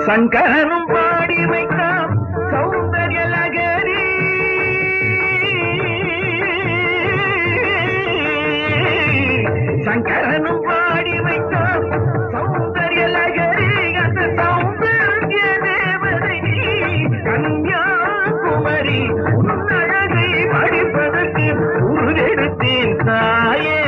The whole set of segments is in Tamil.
சங்கரனும் பாடி வைத்தான் சௌந்தர்ய லகரி சங்கரனும் பாடி வைத்தான் சௌந்தர்ய லகரி அந்த சௌந்தர்ய தேவதை கன்யாகுமரி உன் அழகை படிப்பதற்கு உருவெடுத்தேன் தாயே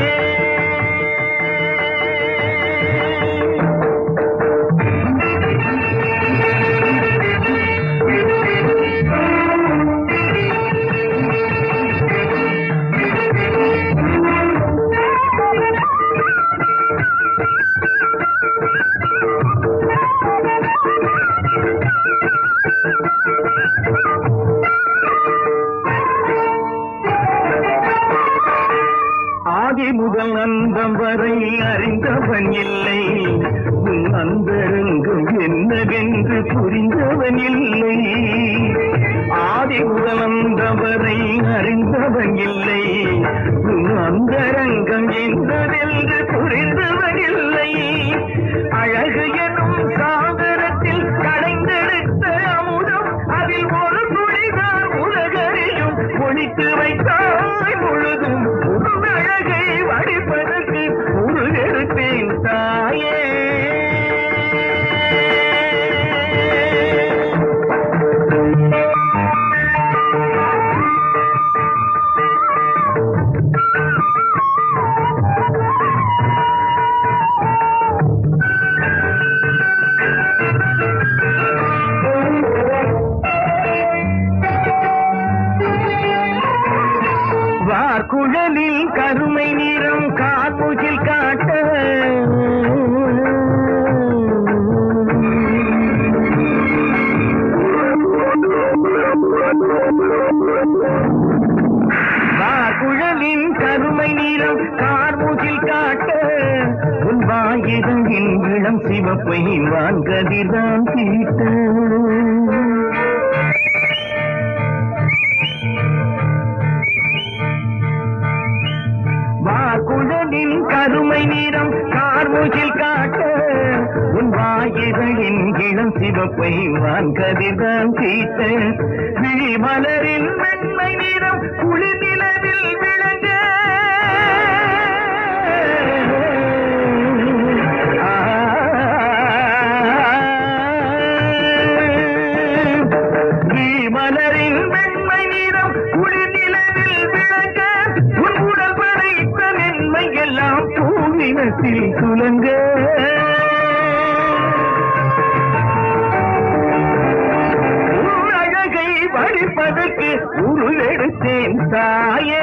ஆதி முதல் அந்தம் வரை அறிந்தவன் இல்லை உன் அந்தரங்கம் என்னவென்று புரிந்தவன் இல்லை ஆதி முதல் அந்தம் வரை அறிந்தவன் இல்லை உன் அந்தரங்கம் என்னவென்று புரிந்தவன் இல்லை அழகு எனும் சாகரத்தில் கடைந்தெடுத்த அமுதம் அதில் ஒரு துளிதான் உலகறியும் ஒழித்து வைத்தாய் முழுதும் உன் அழகை வடிப்பதற்கு உருவெடுத்தேன் தாயே வார்குழலில் கருமை நிறம் கார்முகில் காட்ட வார்குழலின் கருமை நிறம் கார்முகில் காட்ட உன் வாயிரங்கின் இளம் சிவப்பை வான்கதிர்தான் தீட்ட வாக்குழலின் கருமை நிறம் கார்முகில் காட்ட உன் வாயிகளின் இளம் சிவப்பை வான்கதிர்தான் தீட்ட விழிமலரின் வெண்மை நிறம் குளிர்நிலவில் விளங்க மலரின் வெண்மை நிறம் குளிர்நிலவில் விளங்க உன் உடல் படைத்த மென்மை எல்லாம் பூவினத்தில் துலங்க உன் அழகை வடிப்பதற்கு உருவெடுத்தேன் தாயே